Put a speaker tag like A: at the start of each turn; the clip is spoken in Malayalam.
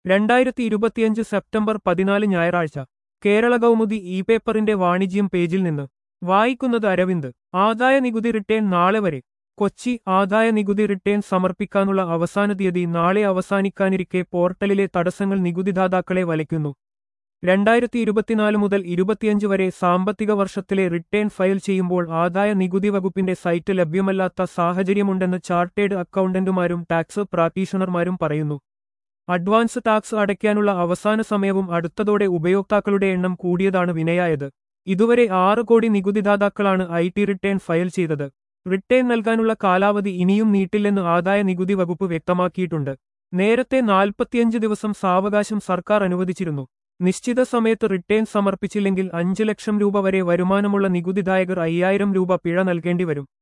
A: രണ്ടായിരത്തി ഇരുപത്തിയഞ്ച് സെപ്റ്റംബർ പതിനാല് ഞായറാഴ്ച കേരള കൗമുദി ഇ പേപ്പറിന്റെ വാണിജ്യം പേജിൽ നിന്ന് വായിക്കുന്നത് അരവിന്ദ് ആദായ നികുതി റിട്ടേൺ നാളെ വരെ കൊച്ചി ആദായ നികുതി റിട്ടേൺ സമർപ്പിക്കാനുള്ള അവസാന തീയതി നാളെ അവസാനിക്കാനിരിക്കെ പോർട്ടലിലെ തടസ്സങ്ങൾ നികുതിദാതാക്കളെ വലയ്ക്കുന്നു രണ്ടായിരത്തി ഇരുപത്തിനാല് മുതൽ ഇരുപത്തിയഞ്ച് വരെ സാമ്പത്തിക വർഷത്തിലെ റിട്ടേൺ ഫയൽ ചെയ്യുമ്പോൾ ആദായ നികുതി വകുപ്പിന്റെ സൈറ്റ് ലഭ്യമല്ലാത്ത സാഹചര്യമുണ്ടെന്ന് ചാർട്ടേഡ് അക്കൗണ്ടന്റുമാരും ടാക്സ് പ്രാക്ടീഷണർമാരും പറയുന്നു അഡ്വാൻസ് ടാക്സ് അടയ്ക്കാനുള്ള അവസാന സമയവും അടുത്തതോടെ ഉപയോക്താക്കളുടെ എണ്ണം കൂടിയതാണ് വിനയായത് ഇതുവരെ ആറ് കോടി നികുതിദാതാക്കളാണ് ഐ ടി റിട്ടേൺ ഫയൽ ചെയ്തത് റിട്ടേൺ നൽകാനുള്ള കാലാവധി ഇനിയും നീട്ടില്ലെന്ന് ആദായ നികുതി വകുപ്പ് വ്യക്തമാക്കിയിട്ടുണ്ട് നേരത്തെ നാൽപ്പത്തിയഞ്ച് ദിവസം സാവകാശം സർക്കാർ അനുവദിച്ചിരുന്നു നിശ്ചിത സമയത്ത് റിട്ടേൺ സമർപ്പിച്ചില്ലെങ്കിൽ അഞ്ച് ലക്ഷം രൂപ വരെ വരുമാനമുള്ള നികുതിദായകർ അയ്യായിരം രൂപ പിഴ നൽകേണ്ടി വരും